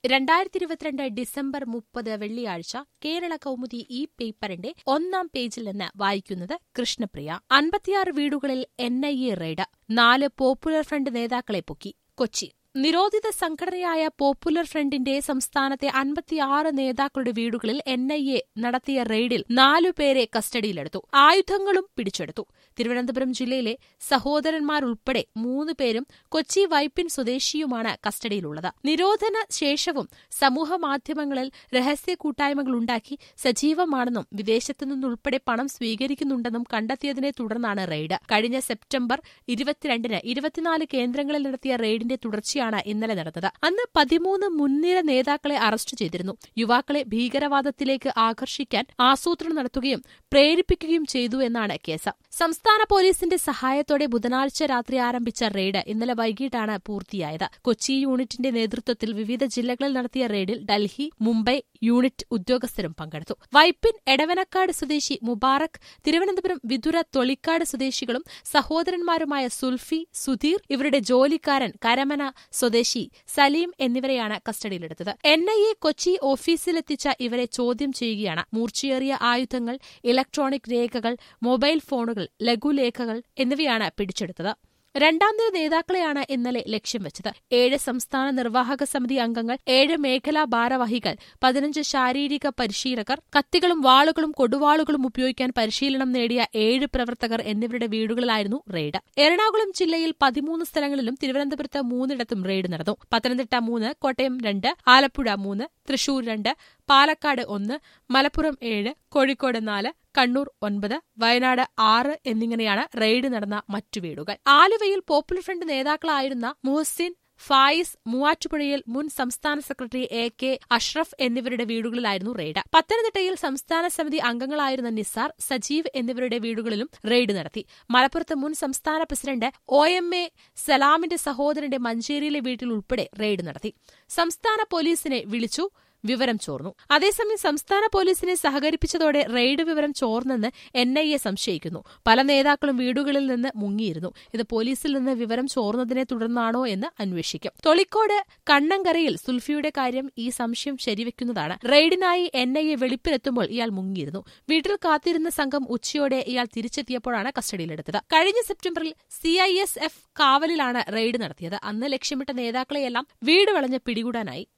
രണ്ടായിരത്തി ഇരുപത്തിരണ്ട് ഡിസംബർ മുപ്പത് വെള്ളിയാഴ്ച കേരള കൗമുദി ഈ പേപ്പറിന്റെ ഒന്നാം പേജിൽ നിന്ന് വായിക്കുന്നത് കൃഷ്ണപ്രിയ അൻപത്തിയാറ് വീടുകളിൽ എൻ ഐ എ റെയ്ഡ് നാല് പോപ്പുലർ ഫ്രണ്ട് നേതാക്കളെ പൊക്കി കൊച്ചി നിരോധിത സംഘടനയായ പോപ്പുലർ ഫ്രണ്ടിന്റെ സംസ്ഥാനത്തെ അൻപത്തിയാറ് നേതാക്കളുടെ വീടുകളിൽ എൻ ഐ എ നടത്തിയ റെയ്ഡിൽ നാലുപേരെ കസ്റ്റഡിയിലെടുത്തു ആയുധങ്ങളും പിടിച്ചെടുത്തു തിരുവനന്തപുരം ജില്ലയിലെ സഹോദരന്മാരുൾപ്പെടെ മൂന്ന് പേരും കൊച്ചി വൈപ്പിൻ സ്വദേശിയുമാണ് കസ്റ്റഡിയിലുള്ളത് നിരോധന ശേഷവും സമൂഹമാധ്യമങ്ങളിൽ രഹസ്യ കൂട്ടായ്മകൾ ഉണ്ടാക്കി സജീവമാണെന്നും വിദേശത്തു നിന്നുൾപ്പെടെ പണം സ്വീകരിക്കുന്നുണ്ടെന്നും കണ്ടെത്തിയതിനെ തുടർന്നാണ് റെയ്ഡ് കഴിഞ്ഞ സെപ്റ്റംബർ ഇരുപത്തിരണ്ടിന് ഇരുപത്തിനാല് കേന്ദ്രങ്ങളിൽ നടത്തിയ റെയ്ഡിന്റെ തുടർച്ചയാണ് ഇന്നലെ നടന്നത് അന്ന് പതിമൂന്ന് മുൻനിര നേതാക്കളെ അറസ്റ്റ് ചെയ്തിരുന്നു യുവാക്കളെ ഭീകരവാദത്തിലേക്ക് ആകർഷിക്കാൻ ആസൂത്രണം നടത്തുകയും പ്രേരിപ്പിക്കുകയും ചെയ്തു എന്നാണ് കേസ് സംസ്ഥാന പോലീസിന്റെ സഹായത്തോടെ ബുധനാഴ്ച രാത്രി ആരംഭിച്ച റെയ്ഡ് ഇന്നലെ വൈകിട്ടാണ് പൂർത്തിയായത് കൊച്ചി യൂണിറ്റിന്റെ നേതൃത്വത്തിൽ വിവിധ ജില്ലകളിൽ നടത്തിയ റെയ്ഡിൽ ഡൽഹി മുംബൈ യൂണിറ്റ് ഉദ്യോഗസ്ഥരും പങ്കെടുത്തു വൈപ്പിൻ എടവനക്കാട് സ്വദേശി മുബാറക് തിരുവനന്തപുരം വിതുര തൊളിക്കാട് സ്വദേശികളും സഹോദരന്മാരുമായ സുൽഫി സുധീർ ഇവരുടെ ജോലിക്കാരൻ കരമന സ്വദേശി സലീം എന്നിവരെയാണ് കസ്റ്റഡിയിലെടുത്തത് എൻ ഐ എ കൊച്ചി ഓഫീസിലെത്തിച്ച ഇവരെ ചോദ്യം ചെയ്യുകയാണ് മൂർച്ചയേറിയ ആയുധങ്ങൾ ഇലക്ട്രോണിക് രേഖകൾ മൊബൈൽ ഫോണുകൾ ലഘുലേഖകൾ എന്നിവയാണ് പിടിച്ചെടുത്തത് രണ്ടാം നിര നേതാക്കളെയാണ് ഇന്നലെ ലക്ഷ്യം വെച്ചത് ഏഴ് സംസ്ഥാന നിർവാഹക സമിതി അംഗങ്ങൾ ഏഴ് മേഖലാ ഭാരവാഹികൾ പതിനഞ്ച് ശാരീരിക പരിശീലകർ കത്തികളും വാളുകളും കൊടുവാളുകളും ഉപയോഗിക്കാൻ പരിശീലനം നേടിയ ഏഴ് പ്രവർത്തകർ എന്നിവരുടെ വീടുകളിലായിരുന്നു റെയ്ഡ് എറണാകുളം ജില്ലയിൽ പതിമൂന്ന് സ്ഥലങ്ങളിലും തിരുവനന്തപുരത്ത് മൂന്നിടത്തും റെയ്ഡ് നടന്നു പത്തനംതിട്ട മൂന്ന് കോട്ടയം രണ്ട് ആലപ്പുഴ മൂന്ന് തൃശൂർ രണ്ട് പാലക്കാട് ഒന്ന് മലപ്പുറം ഏഴ് കോഴിക്കോട് നാല് കണ്ണൂർ ഒൻപത് വയനാട് ആറ് എന്നിങ്ങനെയാണ് റെയ്ഡ് നടന്ന മറ്റു വീടുകൾ ആലുവയിൽ പോപ്പുലർ ഫ്രണ്ട് നേതാക്കളായിരുന്ന മുഹസിൻ ഫായിസ് മൂവാറ്റുപുഴയിൽ മുൻ സംസ്ഥാന സെക്രട്ടറി എ കെ അഷ്റഫ് എന്നിവരുടെ വീടുകളിലായിരുന്നു റെയ്ഡ് പത്തനംതിട്ടയിൽ സംസ്ഥാന സമിതി അംഗങ്ങളായിരുന്ന നിസാർ സജീവ് എന്നിവരുടെ വീടുകളിലും റെയ്ഡ് നടത്തി മലപ്പുറത്ത് മുൻ സംസ്ഥാന പ്രസിഡന്റ് ഒ എം എ സലാമിന്റെ സഹോദരന്റെ മഞ്ചേരിയിലെ വീട്ടിൽ ഉൾപ്പെടെ റെയ്ഡ് നടത്തി സംസ്ഥാന പോലീസിനെ വിളിച്ചു വിവരം ചോർന്നു അതേസമയം സംസ്ഥാന പോലീസിനെ സഹകരിപ്പിച്ചതോടെ റെയ്ഡ് വിവരം ചോർന്നെന്ന് എൻ ഐ എ സംശയിക്കുന്നു പല നേതാക്കളും വീടുകളിൽ നിന്ന് മുങ്ങിയിരുന്നു ഇത് പോലീസിൽ നിന്ന് വിവരം ചോർന്നതിനെ തുടർന്നാണോ എന്ന് അന്വേഷിക്കും തൊളിക്കോട് കണ്ണങ്കരയിൽ സുൽഫിയുടെ കാര്യം ഈ സംശയം ശരിവെക്കുന്നതാണ് റെയ്ഡിനായി എൻ ഐ എ വെളിപ്പിലെത്തുമ്പോൾ ഇയാൾ മുങ്ങിയിരുന്നു വീട്ടിൽ കാത്തിരുന്ന സംഘം ഉച്ചയോടെ ഇയാൾ തിരിച്ചെത്തിയപ്പോഴാണ് കസ്റ്റഡിയിലെടുത്തത് കഴിഞ്ഞ സെപ്റ്റംബറിൽ സി ഐ എസ് എഫ് കാവലിലാണ് റെയ്ഡ് നടത്തിയത് അന്ന് ലക്ഷ്യമിട്ട നേതാക്കളെയെല്ലാം വീട് വളഞ്ഞ് പിടികൂടാനായി